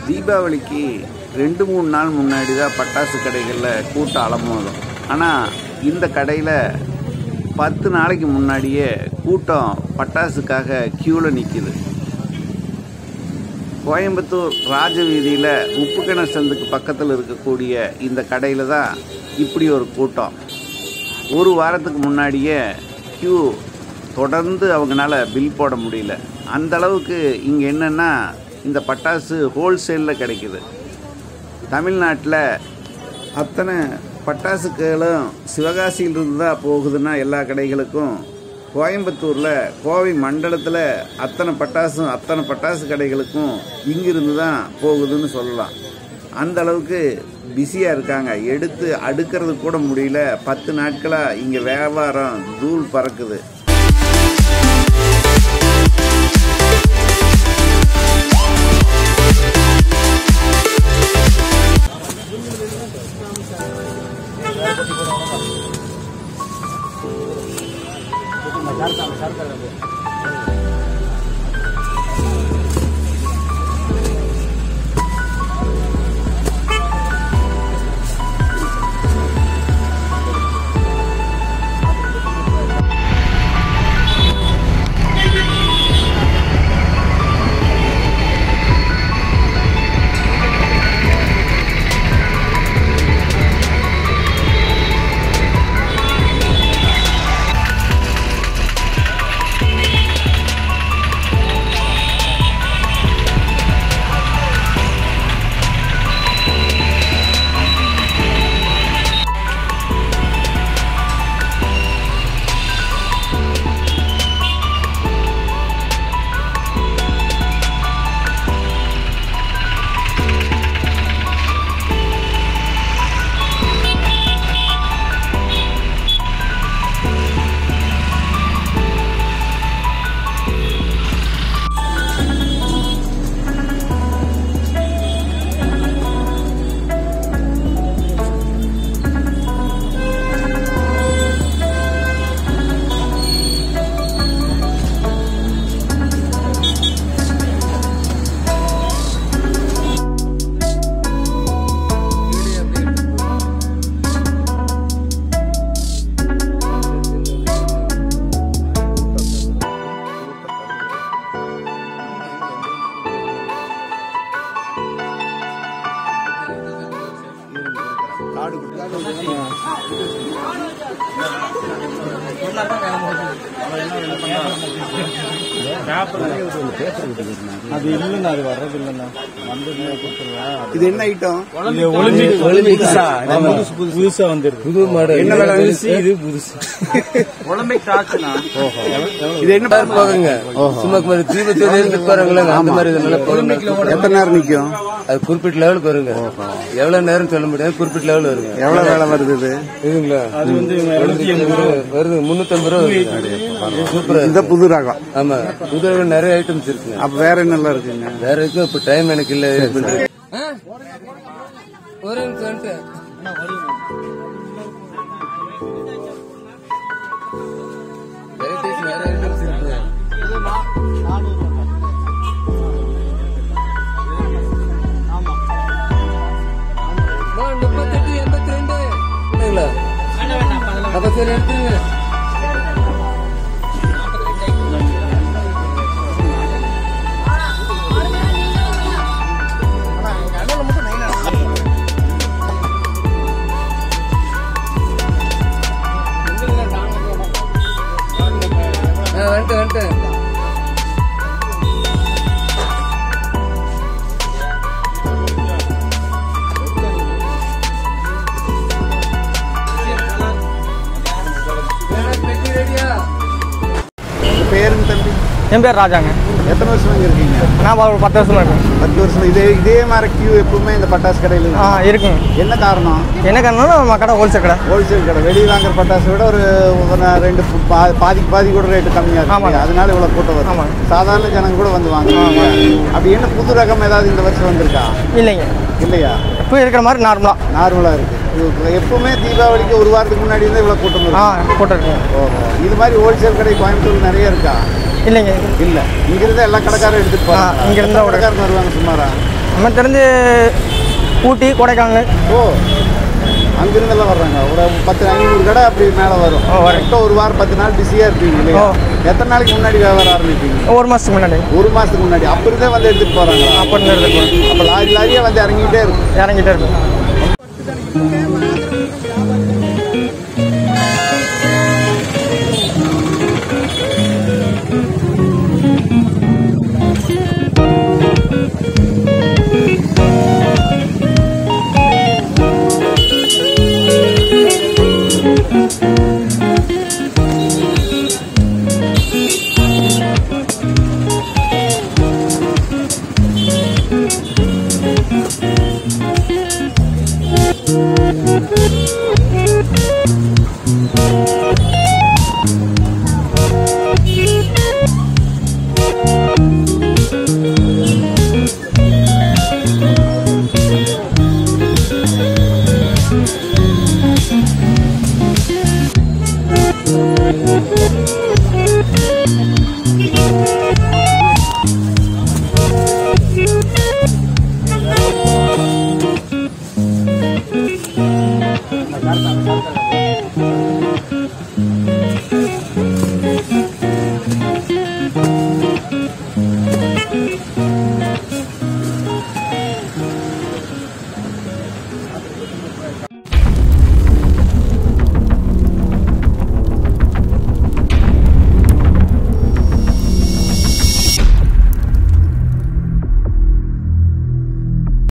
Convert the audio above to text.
தீபாவளிக்கு ரெண்டு மூணு நாள் முன்னாடி தான் பட்டாசு கடைகளில் கூட்டம் அலமோதும் ஆனால் இந்த கடையில் பத்து நாளைக்கு முன்னாடியே கூட்டம் பட்டாசுக்காக க்யூவில் நிற்கிது கோயம்புத்தூர் ராஜவீதியில் உப்புக்கிண சந்துக்கு பக்கத்தில் இருக்கக்கூடிய இந்த கடையில் தான் இப்படி ஒரு கூட்டம் ஒரு வாரத்துக்கு முன்னாடியே க்யூ தொடர்ந்து அவங்களால பில் போட முடியல அந்த அளவுக்கு இங்கே என்னென்னா இந்த பட்டாசு ஹோல்சேலில் கிடைக்குது தமிழ்நாட்டில் அத்தனை பட்டாசுகளும் சிவகாசியிலிருந்து தான் போகுதுன்னா எல்லா கடைகளுக்கும் கோயம்புத்தூரில் கோவை மண்டலத்தில் அத்தனை பட்டாசும் அத்தனை பட்டாசு கடைகளுக்கும் இங்கிருந்து தான் போகுதுன்னு சொல்லலாம் அந்த அளவுக்கு பிஸியாக இருக்காங்க எடுத்து அடுக்கிறது கூட முடியல பத்து நாட்களாக இங்கே வியாபாரம் தூள் பறக்குது அது இல்லைண்ணா அது வர்றது இல்லைண்ணா வந்து கொடுத்துருவேன் இது என்ன ஐட்டம் இது ஒலிம்பிக் ஒலிம்பிக்ஸா புதுசு புதுசா வந்துருக்கு புது மாடல் என்ன விலை புதுசு இது புதுசு ஒலிம்பிக் டார்ச்னா ஓஹோ இது என்ன போகுங்க சும்மா மாதிரி தீபத்தோட இருந்து பாருங்களே அந்த மாதிரி இதனால போகுங்க எத்தனை நேரம் நிற்கும் அது குறிப்பிட்ட லெவலுக்கு வருங்க எவ்வளவு நேரம் சொல்ல முடியாது குறிப்பிட்ட லெவல் வருங்க எவ்வளவு வேலை வருது இது இதுங்களா அது வந்து எழுநூத்தி எண்பது ரூபா வருது முன்னூத்தம்பது ரூபா வருது சூப்பரா இந்த புது ரகம் ஆமா புது நிறைய ஐட்டம்ஸ் இருக்குங்க அப்ப வேற என்னெல்லாம் இருக்குங்க வேற இருக்கு இப்ப டைம் எனக்கு இல்ல இது பண்றேன் ஒரு நிமிஷம் வெரைட்டிஸ் நிறைய ஐட்டம்ஸ் இருக்கு முப்பத்தெட்டு எண்பத்தி ரெண்டு அப்ப சரி எடுத்துருங்க ஆ, வந்துட்டேன் வந்துட்டேன் பெட்டி ரெடியா உங்க பேருங்க தம்பி என் பேர் ராஜாங்க எத்தனை வருஷம் இங்க இருக்கீங்க நான் ஒரு பத்து வருஷமா இருக்கேன் பத்து வருஷம் இதே இதே மாதிரி கியூ எப்பவுமே இந்த பட்டாசு கடையில் ஆ இருக்கு. இருக்குங்க என்ன காரணம் என்ன காரணம்னா நம்ம கடை ஹோல்சேல் கடை ஹோல்சேல் கடை வெளியே வாங்குற பட்டாசை விட ஒரு ஒரு ரெண்டு பா- பாதிக்கு பாதி கூட ரேட்டு கம்மியாக இருக்கு ஆமாங்க. அதனால இவ்வளோ கூட்டம் வரும் ஆமாங்க. சாதாரண ஜனங்க கூட வந்து வாங்குவாங்க அப்படி என்ன புது ரகம் ஏதாவது இந்த வருஷம் வந்திருக்கா இல்லைங்க இல்லையா இப்போ இருக்கிற மாதிரி நார்மலாக நார்மலாக இருக்கு இது எப்பவுமே தீபாவளிக்கு ஒரு வாரத்துக்கு முன்னாடி இருந்தால் இவ்வளோ கூட்டம் ஆ இருக்கும் போட்டிருக்கேன் ஓஹோ இது மாதிரி ஹோல்சேல் கடை கோயம்புத்தூர் நிறைய இருக்கா இல்லைங்க இல்லை இங்கிருந்து எல்லா கடைக்காரரும் எடுத்துட்டு ஆ, போகிறாங்க இங்க இருந்தா ஒரு- கடைக்காரங்க வருவாங்க சுமாரா நம்ம தெரிஞ்சு ஊட்டி கொடைக்கானல் ஓ அங்கிருந்தெல்லாம் வர்றாங்க ஒரு பத்து ஐநூறு கடை அப்படி மேலே வரும் ஓ, வரும். கரெக்டாக ஒரு வாரம் பத்து நாள் பிஸியாக இருப்பீங்க இல்லையா ஓ. எத்தனை நாளைக்கு முன்னாடி வியாபாரம் ஆரம்பிப்பீங்க ஒரு மாதத்துக்கு முன்னாடி ஒரு மாதத்துக்கு முன்னாடி அப்படி இருந்தே வந்து எடுத்துகிட்டு போகிறாங்களா அப்போ இருந்து எடுத்துக்கலாம் அப்போ லாரி லாரியே வந்து இறங்கிட்டே இருக்கும் இறங்கிட்டே இருக்கும் Thank